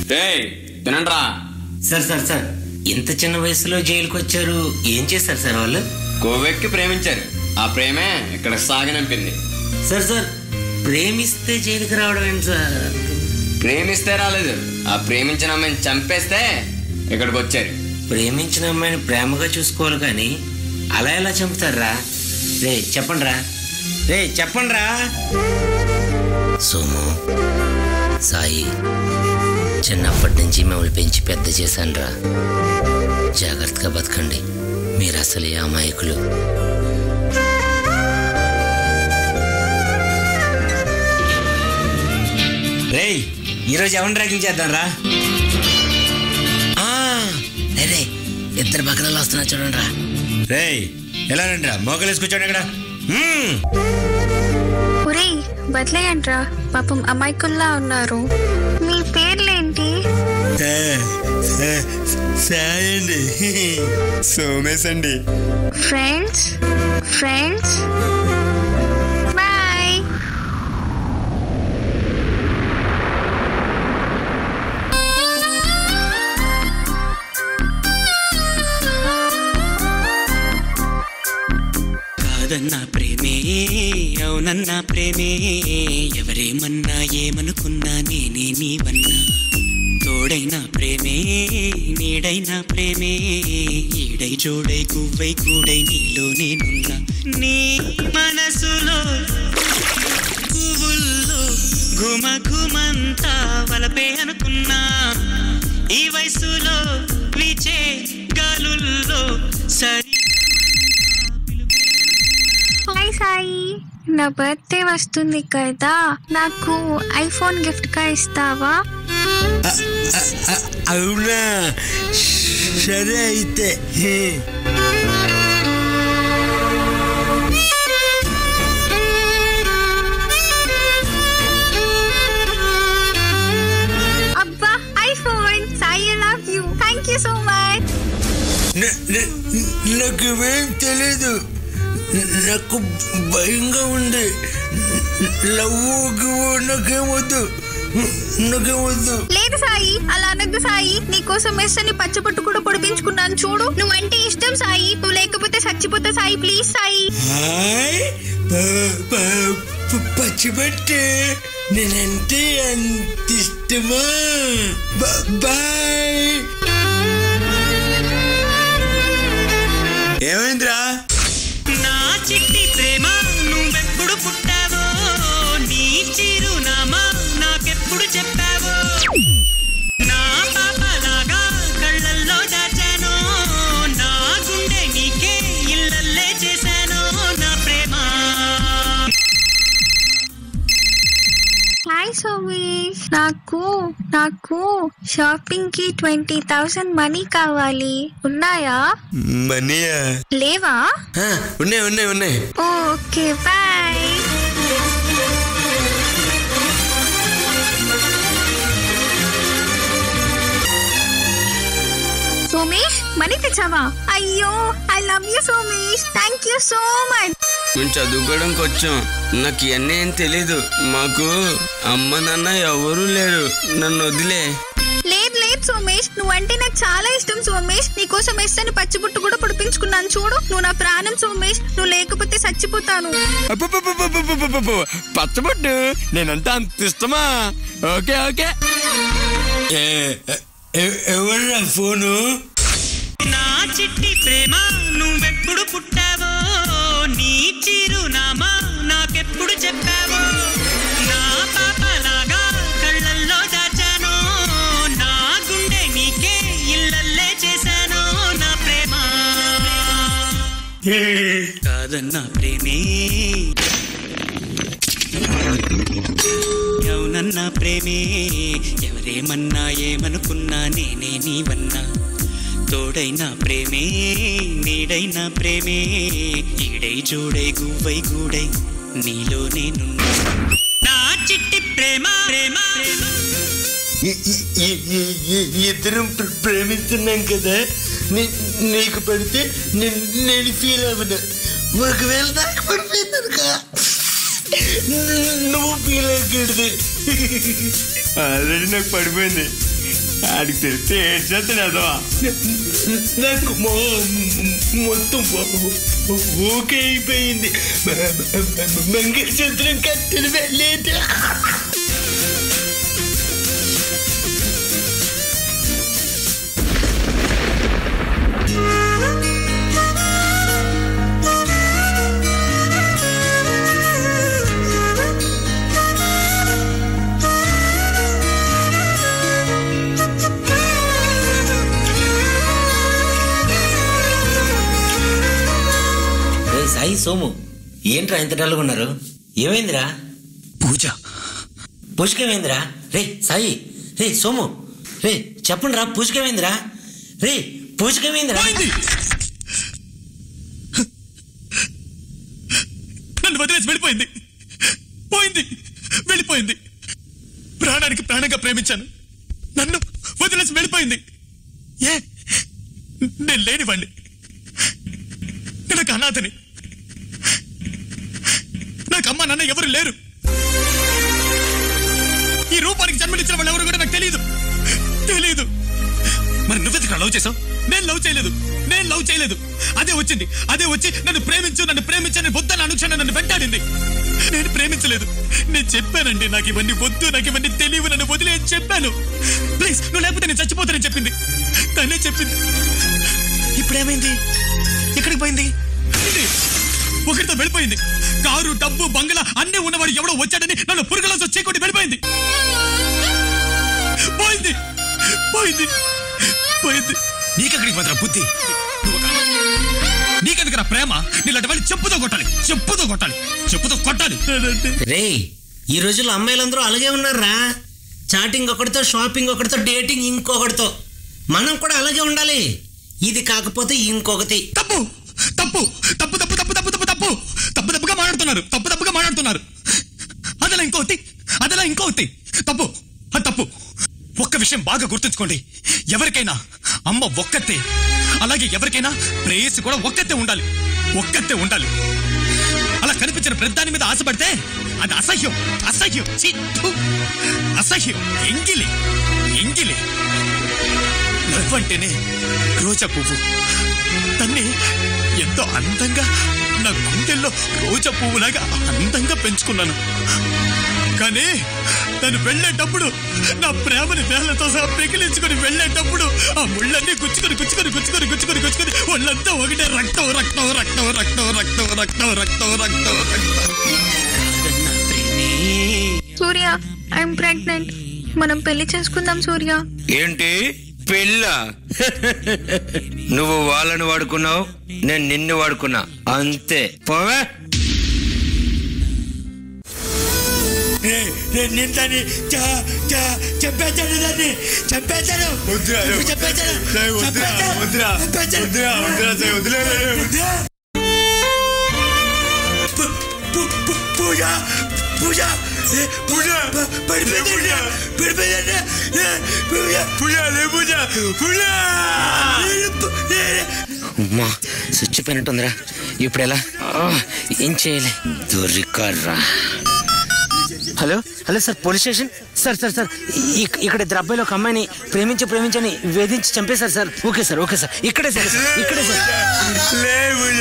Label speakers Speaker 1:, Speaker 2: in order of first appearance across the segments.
Speaker 1: ఏయ్ తినండ్రా
Speaker 2: sir sir sir ఇంత చిన్న వయసులో జైలుకి వచ్చారు ఏం చేస్తారు సార్ వాళ్ళు
Speaker 1: కోవెక్కి ప్రేమించారు ఆ ప్రేమే ఇక్కడ సాగనంపింది
Speaker 2: సార్ సార్ ప్రేమిస్తే జైలుకి రావడం ఏంటి సార్
Speaker 1: ప్రేమిస్తే రాలేదు ఆ ప్రేమించిన అమ్మాయిని చంపేస్తే ఇక్కడికి వచ్చారు
Speaker 2: ప్రేమించిన అమ్మాయిని ప్రేమగా చూసుకోవాలి కానీ అలా ఎలా చంపుతారా రే చెప్పండి రా రే చెప్పండి రా సోము సాయి చిన్నప్పటి నుంచి మిమ్మల్ని పెంచి పెద్ద చేశాను రా జాగ్రత్తగా బతకండి మీరు అసలు ఈ అమాయకులు రేయ్ ఈరోజు ఎవరిని ర్యాగింగ్ చేద్దాం రా రే ఇద్దరు బకరాలు వస్తున్నా చూడండి రా రేయ్ ఎలా రండి రా మోకలేసి కూర్చోండి ఇక్కడ మ్మ్.
Speaker 3: ఒరేయ్ బదిలేయంట్రా పాపం అమాయకుల్లా ఉన్నారు మీ పేర్లేంటి
Speaker 2: సాయండి సోమేశ్ అండి
Speaker 3: ఫ్రెండ్స్ ఫ్రెండ్స్ బాయ్
Speaker 4: కాదన్నా ప్రేమే అవునన్నా ప్రేమే ఎవరేమన్నా ఏమనుకున్నా నేనే నీవన్నా తోడైన ప్రేమే నీడైన ప్రేమే ఈడై జోడై గువ్వై కూడై నీలో నేనున్నా నీ మనసులో పువ్వుల్లో ఘుమ ఘుమంతా వలపే అనుకున్నా ఈ వయసులో విచే గాలుల్లో సరి
Speaker 3: హాయ్ సాయి నా బర్త్డే వస్తుంది కదా నాకు ఐఫోన్ గిఫ్ట్ గా ఇస్తావా
Speaker 2: అవునా సరే అయితే
Speaker 3: అబ్బా iPhone Sai love you thank you so much
Speaker 2: నాకేమేం తెలీదు నాకు భయంగా ఉంది లవ్ నాకేమొద్దు నాకేమొద్దు
Speaker 3: లేదు సాయి అలా అనద్దు సాయి నీకోసం మెస్ అని పచ్చబొట్టు కూడా పొడిపించుకున్నాను చూడు నువ్వంటే ఇష్టం సాయి నువ్వు లేకపోతే చచ్చిపోతా సాయి ప్లీజ్ సాయి
Speaker 2: హాయ్ ప- ప- ప- పచ్చిబట్టే నేనంటే అంత ఇష్టమా బ- బాయ్ ఏమైందిరా
Speaker 4: నా చిట్టి ప్రేమ నువ్వెప్పుడు పుట్టావో నీ చిరునామా నాకెప్పుడు చెప్పావో నా పాపలాగా కళ్ళల్లో దాచాను నా గుండె నీకే ఇళ్ళల్లే చేశాను నా ప్రేమ
Speaker 3: హాయ్ సోమేష్ నాకు నాకు షాపింగ్ కి ట్వంటీ థౌసండ్ మనీ కావాలి ఉన్నాయా
Speaker 2: మనీయా
Speaker 3: లేవా
Speaker 2: ఉన్నాయి ఉన్నాయి ఉన్నాయి
Speaker 3: ఓకే బాయ్ సోమేష్ మనీ తెచ్చావా అయ్యో I love you Somesh thank you so much
Speaker 1: మేము చదువుకోవడానికి వచ్చాం నాకు ఇవన్నీ ఏం తెలీదు మాకు అమ్మ నాన్న ఎవరూ లేరు నన్ను వదిలే
Speaker 3: లేదు లేదు సోమేష్ నువ్వంటే నాకు చాలా ఇష్టం సోమేష్ నీకోసం ఎస్సని పచ్చిబుట్టు కూడా పొడిపించుకున్నాను చూడు నువ్వు నా ప్రాణం సోమేష్ నువ్వు లేకపోతే చచ్చిపోతాను
Speaker 1: పచ్చబొట్టు నేనంటే అంత ఇష్టమా ఓకే ఓకే
Speaker 2: ఎవరు ఫోను
Speaker 4: నా చిట్టి ప్రేమ నువ్వెప్పుడు పుట్టావో నీ చిరునామా నాకెప్పుడు చెప్పావో నా పాపలాగా కళ్ళల్లో దాచాను నా గుండె నీకే ఇళ్ళల్లే చేశాను నా ప్రేమ కాదన్నా ప్రేమే అవునన్నా ప్రేమే ఎవరేమన్నా ఏమనుకున్నా నేనే నీవన్నా తోడైన ప్రేమే నీడైన ప్రేమే ఈడై జోడై గువ్వై గూడై నీలో నేను నా చిట్టి ప్రేమ ప్రేమ ప్రేమ
Speaker 2: ఈ- ఈ- ఈ- ఈ- ఈ- ఇద్దరం ప్ర- ప్రేమిస్తున్నాం కదా నీ- నీకు పడితే నేను నేను ఫీల్ అవ్వను ఒకవేళ నాకు పడిపోయిందనుకో నువ్వు ఫీల్ అవ్వకూడదు ఆల్రెడీ నాకు పడిపోయింది ఆడికి తెలిస్తే ఏడ్చేస్తాడు అదవా నాకు మొ- మొత్తం ఓకే అయిపోయింది మంగళసూత్రం కట్టెలు వెళ్ళేట
Speaker 5: రే సాయి సోము ఏంట్రా ఇంత డల్గా ఉన్నారు ఏమైందిరా
Speaker 6: పూజ
Speaker 5: పూజకేమైందిరా రే సాయి రే సోము రే చెప్పండి రా పూజకేమైందిరా రే పూజకేమైందిరా
Speaker 6: పోయింది నన్ను వదిలేసి వెళ్ళిపోయింది పోయింది వెళ్ళిపోయింది ప్రాణానికి ప్రాణంగా ప్రేమించాను నన్ను వదిలేసి వెళ్ళిపోయింది ఏ నేను లేనివాణ్ణి నేను ఒక అనాథని నాకు అమ్మ నాన్న ఎవరు లేరు ఈ రూపానికి జన్మనిచ్చిన వాళ్ళు ఎవరు కూడా నాకు తెలియదు తెలియదు మరి నువ్వెందుకు లవ్ చేసావు నేను లవ్ చేయలేదు నేను లవ్ చేయలేదు అదే వచ్చింది అదే వచ్చి నన్ను ప్రేమించు నన్ను ప్రేమించని వద్దని అనుక్షణం నన్ను వెంటాడింది నేను ప్రేమించలేదు నేను చెప్పానండి నాకు ఇవన్నీ వద్దు నాకు ఇవన్నీ తెలియవు నన్ను వదిలే అని చెప్పాను ప్లీజ్ నువ్వు లేకపోతే నేను చచ్చిపోతానని చెప్పింది తనే చెప్పింది ఇప్పుడేమైంది ఎక్కడికి పోయింది ఇది ఒకరితో వెళ్ళిపోయింది కారు డబ్బు బంగ్లా అన్నీ ఉన్నవాడు ఎవడో వచ్చాడని నన్ను పురుగులతో చీకొట్టి వెళ్ళిపోయింది పోయింది పోయింది పోయింది నీకెక్కడికి పోతున్నా బుద్ధి నువ్వు ఒక అమ్మాయి. నీకెందుకురా ప్రేమ నీలాంటి వాళ్ళు చెప్పుతో కొట్టాలి చెప్పుతో కొట్టాలి చెప్పుతో కొట్టాలి
Speaker 5: రే ఈ రోజుల్లో అమ్మాయిలందరూ అలాగే ఉన్నారా చాటింగ్ ఒకటితో షాపింగ్ ఒకటితో డేటింగ్ ఇంకొకటితో మనం కూడా అలాగే ఉండాలి ఇది కాకపోతే ఇంకొకటి
Speaker 6: తప్పు తప్పు తప్పు తప్పు తప్పు తప్పు తప్పు తప్పు తప్పు తప్పుగా మాట్లాడుతున్నారు తప్పు తప్పుగా మాట్లాడుతున్నారు అదలా ఇంకోటి అదలా ఇంకోటి తప్పు అది తప్పు ఒక్క విషయం బాగా గుర్తుంచుకోండి ఎవరికైనా అమ్మ ఒక్కతే అలాగే ఎవరికైనా ప్రేయసి కూడా ఒక్కతే ఉండాలి ఒక్కతే ఉండాలి అలా కనిపించిన ప్రతిదాని మీద ఆశపడితే అది అసహ్యం అసహ్యం ఛీ, థు. అసహ్యం ఎంగిలి ఎంగిలి నవ్వంటేనే రోజా పువ్వు తన్ని ఎంతో అందంగా నా గుండెల్లో రోజా పువ్వులాగా అందంగా పెంచుకున్నాను కానీ తను వెళ్ళేటప్పుడు నా ప్రేమని వేళ్లతో సహా పెకిలించుకొని వెళ్ళేటప్పుడు ఆ ముళ్ళన్నీ గుచ్చుకొని గుచ్చుకొని గుచ్చుకొని గుచ్చుకొని గుచ్చుకొని వాళ్ళంతా ఒకటే రక్తం రక్తం రక్తం రక్తం రక్తం రక్తం రక్తం రక్తం రక్తం
Speaker 3: సూర్య ఐఎమ్ ప్రెగ్నెంట్ మనం పెళ్లి చేసుకుందాం సూర్య
Speaker 2: ఏంటి పెళ్ళ నువ్వు వాళ్ళని వాడుకున్నావు నేను నిన్ను వాడుకున్నా అంతే పోవే నేను దాన్ని చంపేశాను దాన్ని చంపేశాను చంపేశాను పూజ పూజ పూజ పడిపోయింది పడిపోయింది పూజ పూజ పూజ పూజ
Speaker 5: అమ్మా చచ్చిపోయినట్టుందిరా ఇప్పుడు ఎలా ఆ, ఏం చేయలే దొరికర్రా hello hello sir police station sir sir sir ఇక్- ఇక్కడ ఇద్దరు అబ్బాయిలు ఒక అమ్మాయిని ప్రేమించి ప్రేమించని వేధించి చంపేశారు sir okay sir okay sir ఇక్కడే సార్ ఇక్కడే సార్
Speaker 2: లే పూజ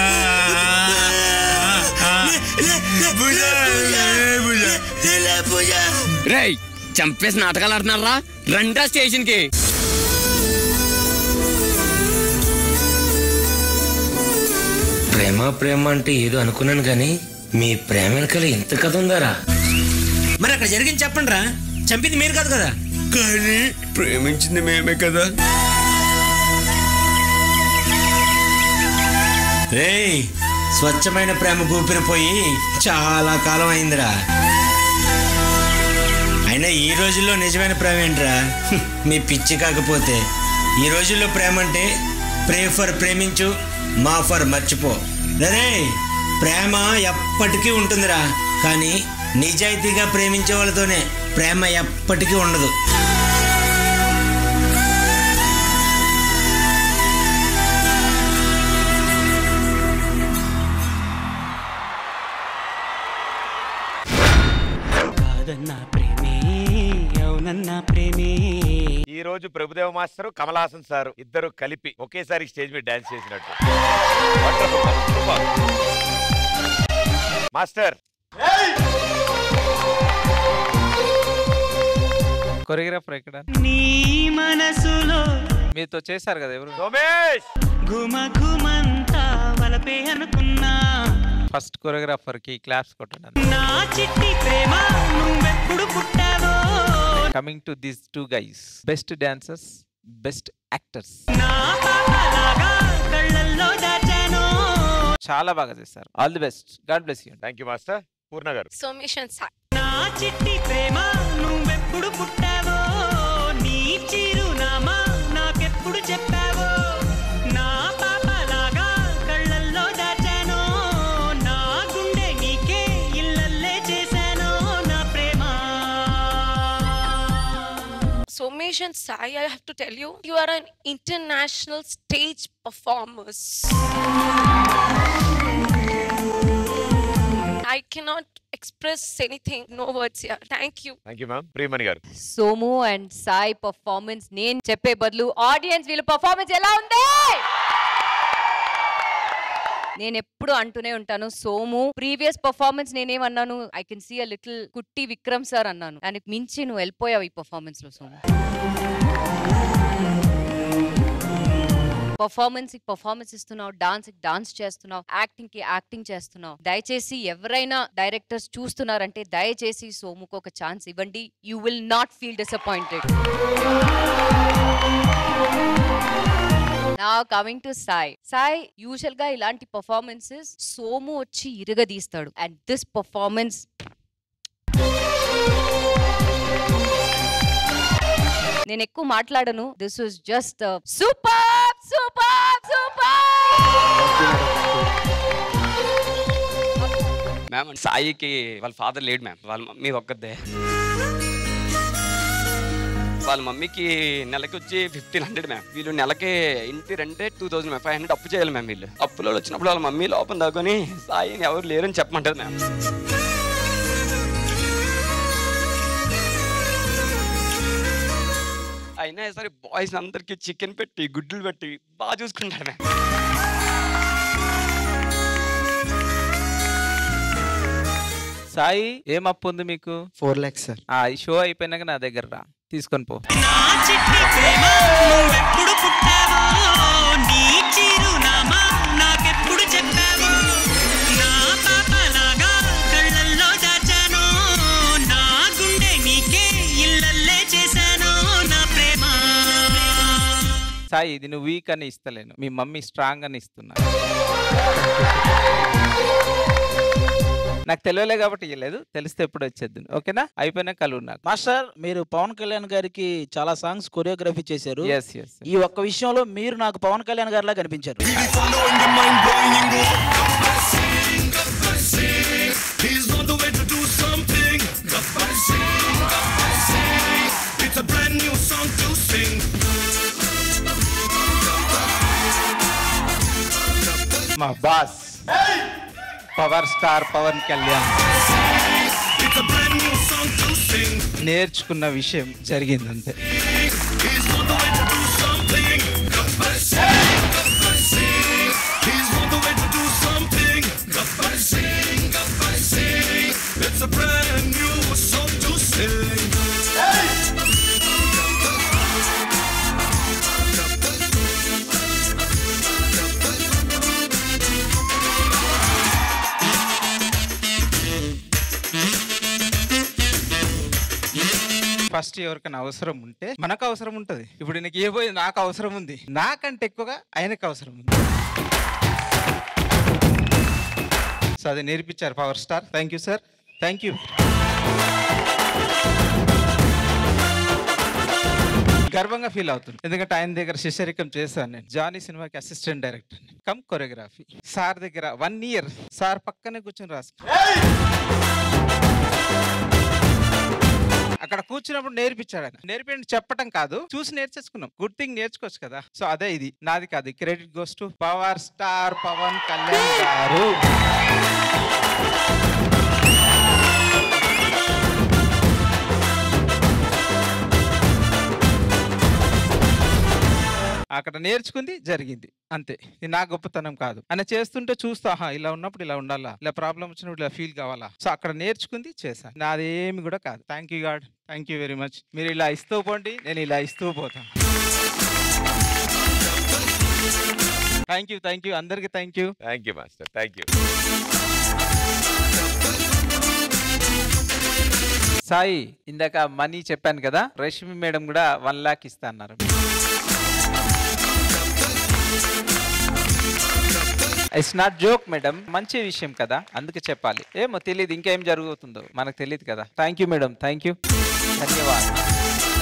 Speaker 2: పూజ పూజ పూజ
Speaker 1: రేయ్ చంపేసి నాటకాలు ఆడుతున్నారా రండా స్టేషన్ కి
Speaker 5: ప్రేమ ప్రేమ అంటే ఏదో అనుకున్నాను కానీ మీ ప్రేమ వెనకాల ఇంత కథ ఉందారా మరి అక్కడ జరిగింది చెప్పండి రా చంపింది మీరు కాదు కదా
Speaker 2: కానీ ప్రేమించింది మేమే కదా
Speaker 5: రేయ్ స్వచ్ఛమైన ప్రేమ ఊపిరిపోయి చాలా కాలం అయిందిరా అయినా ఈ రోజుల్లో నిజమైన ప్రేమ ఏంట్రా హ్మ్, మీ పిచ్చి కాకపోతే ఈ రోజుల్లో ప్రేమ అంటే ప్రే ఫర్ ప్రేమించు మా ఫర్ మర్చిపో రే ప్రేమ ఎప్పటికీ ఉంటుందిరా కానీ నిజాయితీగా ప్రేమించే వాళ్ళతోనే ప్రేమ ఎప్పటికీ ఉండదు
Speaker 4: కాదన్నా ప్రేమే అవునన్నా ప్రేమే
Speaker 7: ఈ రోజు ప్రభుదేవ మాస్టర్ కమలాసన్ సార్ ఇద్దరు కలిపి ఒకేసారి స్టేజ్ మీద డాన్స్ చేసినట్టు Wonderful, super. మాస్టర్
Speaker 8: కొరియోగ్రాఫర్ ఎక్కడ
Speaker 4: నీ మనసులో
Speaker 8: మీతో చేశారు కదా ఎవరు
Speaker 7: సోమేష్
Speaker 4: ఘుమ ఘుమంతా వలపే అనుకున్నా
Speaker 8: ఫస్ట్ కొరియోగ్రాఫర్ కి క్లాప్స్ కొట్టండి
Speaker 4: నా చిట్టి ప్రేమ నువ్వెప్పుడు పుట్టావో
Speaker 8: coming to this two guys best dancers best actors
Speaker 4: నా పాపలాగా కళ్ళల్లో దాచాను
Speaker 8: చాలా బాగా చేశారు all the best God bless you
Speaker 7: thank you master Poorna గారు
Speaker 9: సోమేష్ అండ్ సాయి
Speaker 4: నా చిట్టి ప్రేమ నువ్వెప్పుడు పుట్టావో నీ చిరునామా నాకెప్పుడు చెప్పావో నా పాపలాగా కళ్ళల్లో దాచాను నా గుండె నీకే ఇల్లల్లే చేశాను నా ప్రేమ
Speaker 9: Somesh and Sai, I have to tell you, you are an international stage performers. I cannot express anything, no words here. Thank you.
Speaker 7: Thank you ma'am Priyamani గారు
Speaker 10: సోము అండ్ సాయి పర్ఫార్మెన్స్ నేను చెప్పే బదులు ఆడియన్స్ వీళ్ళ పర్ఫార్మెన్స్ ఎలా ఉంది నేను ఎప్పుడు అంటూనే ఉంటాను సోము ప్రీవియస్ పర్ఫార్మెన్స్ నేనేమన్నాను I can see a little కుట్టి విక్రమ్ సార్ అన్నాను దానికి మించి నువ్వు వెళ్ళిపోయావు ఈ పర్ఫార్మెన్స్ లో సోము పర్ఫార్మెన్స్ కి పర్ఫార్మెన్స్ ఇస్తున్నావు డాన్స్ కి డాన్స్ చేస్తున్నావు యాక్టింగ్ కి యాక్టింగ్ చేస్తున్నావు దయచేసి ఎవరైనా డైరెక్టర్స్ చూస్తున్నారంటే దయచేసి సోముకు ఒక ఛాన్స్ ఇవ్వండి you will not feel disappointed నా coming to Sai Sai usual గా ఇలాంటి పర్ఫార్మెన్సెస్ సోము వచ్చి ఇరగదీస్తాడు అండ్ దిస్ పర్ఫార్మెన్స్ నేను ఎక్కువ మాట్లాడను this was just super super super
Speaker 1: ma'am సాయికి వాళ్ళ ఫాదర్ లేడు మ్యామ్ వాళ్ళ మమ్మీ ఒక్కదే వాళ్ళ మమ్మీకి నెలకి వచ్చి ఫిఫ్టీన్ హండ్రెడ్ మ్యామ్ వీళ్ళు నెలకి ఇంటి రెంటే two thousand ma'am five hundred అప్పు చేయాలి మ్యామ్ వీళ్ళు అప్పులో వచ్చినప్పుడు వాళ్ళ మమ్మీ లోపల దాకొని సాయి ఎవరు లేరని చెప్పమంటారు మ్యామ్ అయినా సరే బాయ్స్ అందరికి చికెన్ పెట్టి గుడ్లు పెట్టి బాగా చూసుకుంటారు మ్యామ్
Speaker 8: సాయి ఏం అప్పు ఉంది మీకు
Speaker 11: ఫోర్ ల్యాక్స్ సార్
Speaker 8: ఆ ఈ షో అయిపోయినాక నా దగ్గర రా తీసుకొని పో
Speaker 4: నా చిట్టి ప్రేమ నువ్వెప్పుడు పుట్టావో నీ చిరునామా నాకెప్పుడు చెప్పావో నా పాపలాగా కళ్ళల్లో దాచాను నా గుండె నీకే ఇల్లల్లే చేశాను నా ప్రేమ
Speaker 8: సాయి ఇది నువ్వు వీక్ అని ఇస్తలేను మీ మమ్మీ స్ట్రాంగ్ అని ఇస్తున్నా నాకు తెలియలే కాబట్టి ఇవ్వలేదు తెలిస్తే ఎప్పుడు వచ్చేద్దు ఓకేనా అయిపోయినా కలువు నాకు
Speaker 11: మాస్టర్ మీరు పవన్ కళ్యాణ్ గారికి చాలా సాంగ్స్ కొరియోగ్రఫీ చేశారు
Speaker 8: ఎస్ ఎస్
Speaker 11: ఈ ఒక్క విషయంలో మీరు నాకు పవన్ కళ్యాణ్ గారిలా కనిపించారు
Speaker 12: He's on the way to do something. It's a brand new song to sing.
Speaker 8: మా boss power star Pawan Kalyan
Speaker 12: It's a brand new song to sing.
Speaker 8: నేర్చుకున్న విషయం జరిగింది అంతే
Speaker 12: He's on the way to do something. He's on the way to do something. It's a brand new song to sing.
Speaker 8: First ఎవరికైనా అవసరం ఉంటే మనకు అవసరం ఉంటది ఇప్పుడు నీకు ఏ పోయి నాకు అవసరం ఉంది నాకంటే ఎక్కువగా ఆయనకు అవసరం ఉంది సో అది నేర్పించారు power star thank you sir thank you గర్వంగా ఫీల్ అవుతుంది ఎందుకంటే ఆయన దగ్గర శిష్యరికం చేశాను నేను జానీ సినిమాకి assistant director cum choreography sir దగ్గర వన్ ఇయర్ సార్ పక్కనే కూర్చొని రాసు అక్కడ కూర్చున్నప్పుడు నేర్పించాడు ఆయన నేర్పిండి చెప్పటం కాదు చూసి నేర్చేసుకున్నాం గుడ్ థింగ్ నేర్చుకోవచ్చు కదా సో అదే ఇది నాది కాదు credit goes to power star Pawan Kalyan garu అక్కడ నేర్చుకుంది జరిగింది అంతే ఇది నా గొప్పతనం కాదు అని చేస్తుంటే చూస్తా ఆహా ఇలా ఉన్నప్పుడు ఇలా ఉండాలా ఇలా ప్రాబ్లం వచ్చినప్పుడు ఇలా ఫీల్ కావాలా సో అక్కడ నేర్చుకుంది చేశాను నాదేమి కూడా కాదు thank you God thank you very much మీరు ఇలా ఇస్తూ పోండి నేను ఇలా ఇస్తూ పోతాను థ్యాంక్ యూ థ్యాంక్ యూ అందరికి thank you
Speaker 7: thank you master thank you
Speaker 8: Sai ఇందాక మనీ చెప్పాను కదా రష్మి మేడం కూడా వన్ లాక్ ఇస్తా అన్నారు ఇట్స్ నాట్ జోక్ మేడం మంచి విషయం కదా అందుకే చెప్పాలి ఏమో తెలియదు ఇంకేం జరుగుతుందో మనకు తెలియదు కదా thank you madam thank you ధన్యవాదాలు